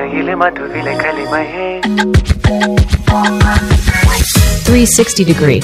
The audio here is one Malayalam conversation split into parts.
മഴയിലെ മധുവിലെ കലിമയേ 360 degree.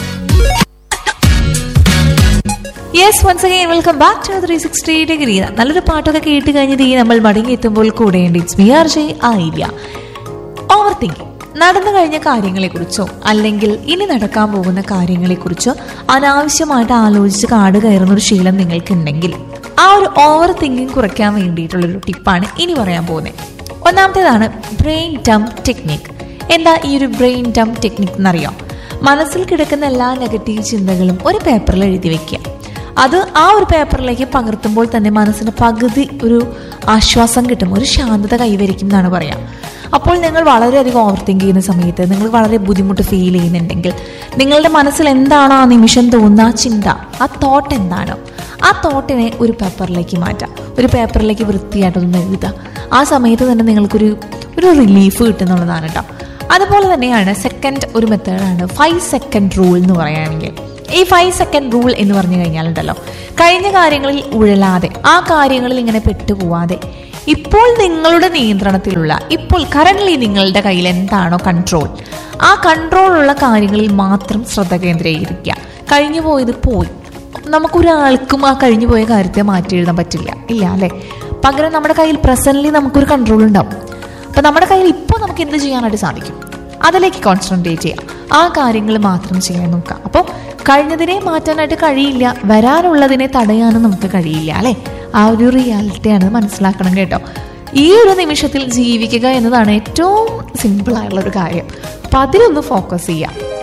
Yes once again welcome back to three sixty degree നല്ലൊരു പാട്ടൊക്കെ കേട്ട് കഴിഞ്ഞത് ഈ നമ്മൾ മടങ്ങി എത്തുമ്പോൾ കൂടെയുണ്ട് ഇറ്റ്സ് മി ആർ ജെ ആയില്ല ഓവർ തിങ്കിങ് നടന്നു കഴിഞ്ഞ കാര്യങ്ങളെക്കുറിച്ചോ അല്ലെങ്കിൽ ഇനി നടക്കാൻ പോകുന്ന കാര്യങ്ങളെക്കുറിച്ചോ അനാവശ്യമായിട്ട് ആലോചിച്ച് കാട് കയറുന്ന ഒരു ശീലം നിങ്ങൾക്കുണ്ടെങ്കിൽ ആ ഒരു ഓവർ തിങ്കിങ് കുറയ്ക്കാൻ വേണ്ടിയിട്ടുള്ളൊരു ടിപ്പാണ് ഇനി പറയാൻ പോകുന്നത് ഒന്നാമത്തേതാണ് ബ്രെയിൻ ഡം ടെക്നിക് എന്താ ഈ ഒരു ബ്രെയിൻ ഡം ടെക്നിക് എന്നറിയാം മനസ്സിൽ കിടക്കുന്ന എല്ലാ നെഗറ്റീവ് ചിന്തകളും ഒരു പേപ്പറിൽ എഴുതി വെക്കുക അത് ആ ഒരു പേപ്പറിലേക്ക് പകർത്തുമ്പോൾ തന്നെ മനസ്സിന് പകുതി ഒരു ആശ്വാസം കിട്ടും ഒരു ശാന്തത കൈവരിക്കും എന്നാണ് പറയാം അപ്പോൾ നിങ്ങൾ വളരെയധികം ഓവർ തിങ്ക് ചെയ്യുന്ന സമയത്ത് നിങ്ങൾ വളരെ ബുദ്ധിമുട്ട് ഫീൽ ചെയ്യുന്നുണ്ടെങ്കിൽ നിങ്ങളുടെ മനസ്സിൽ എന്താണോ ആ നിമിഷം തോന്നുന്ന ആ ചിന്ത ആ തോട്ട് എന്താണോ ആ തോട്ടിനെ ഒരു പേപ്പറിലേക്ക് മാറ്റാം ഒരു പേപ്പറിലേക്ക് വൃത്തിയായിട്ടൊന്ന് എഴുതുക ആ സമയത്ത് തന്നെ നിങ്ങൾക്കൊരു ഒരു റിലീഫ് കിട്ടുന്നുള്ളതാണ് കേട്ടോ അതുപോലെ തന്നെയാണ് സെക്കൻഡ് ഒരു മെത്തേഡാണ് ഫൈവ് സെക്കൻഡ് റൂൾ എന്ന് പറയുകയാണെങ്കിൽ ഈ ഫൈവ് സെക്കൻഡ് റൂൾ എന്ന് പറഞ്ഞു കഴിഞ്ഞാലുണ്ടല്ലോ കഴിഞ്ഞ കാര്യങ്ങളിൽ ഉഴലാതെ ആ കാര്യങ്ങളിൽ ഇങ്ങനെ പെട്ടുപോവാതെ ഇപ്പോൾ നിങ്ങളുടെ നിയന്ത്രണത്തിലുള്ള ഇപ്പോൾ കറന്റ്ലി നിങ്ങളുടെ കയ്യിൽ എന്താണോ കൺട്രോൾ ആ കൺട്രോൾ ഉള്ള കാര്യങ്ങളിൽ മാത്രം ശ്രദ്ധ കേന്ദ്രീകരിക്കുക കഴിഞ്ഞു പോയത് പോയി നമുക്കൊരാൾക്കും ആ കഴിഞ്ഞു പോയ കാര്യത്തെ മാറ്റി എഴുതാൻ പറ്റില്ല ഇല്ല അല്ലേ പകരം നമ്മുടെ കയ്യിൽ പ്രസന്റ്ലി നമുക്കൊരു കൺട്രോൾ ഉണ്ടാവും അപ്പൊ നമ്മുടെ കയ്യിൽ ഇപ്പോൾ നമുക്ക് എന്ത് ചെയ്യാനായിട്ട് സാധിക്കും അതിലേക്ക് കോൺസെൻട്രേറ്റ് ചെയ്യുക ആ കാര്യങ്ങൾ മാത്രം ചെയ്യാൻ നോക്കുക അപ്പോൾ കഴിഞ്ഞതിനെ മാറ്റാനായിട്ട് കഴിയില്ല വരാനുള്ളതിനെ തടയാനും നമുക്ക് കഴിയില്ല അല്ലേ ആ ഒരു റിയാലിറ്റിയാണ് മനസ്സിലാക്കണം കേട്ടോ ഈ ഒരു നിമിഷത്തിൽ ജീവിക്കുക എന്നതാണ് ഏറ്റവും സിമ്പിൾ ആയിട്ടുള്ള ഒരു കാര്യം അപ്പൊ അതിലൊന്ന് ഫോക്കസ് ചെയ്യുക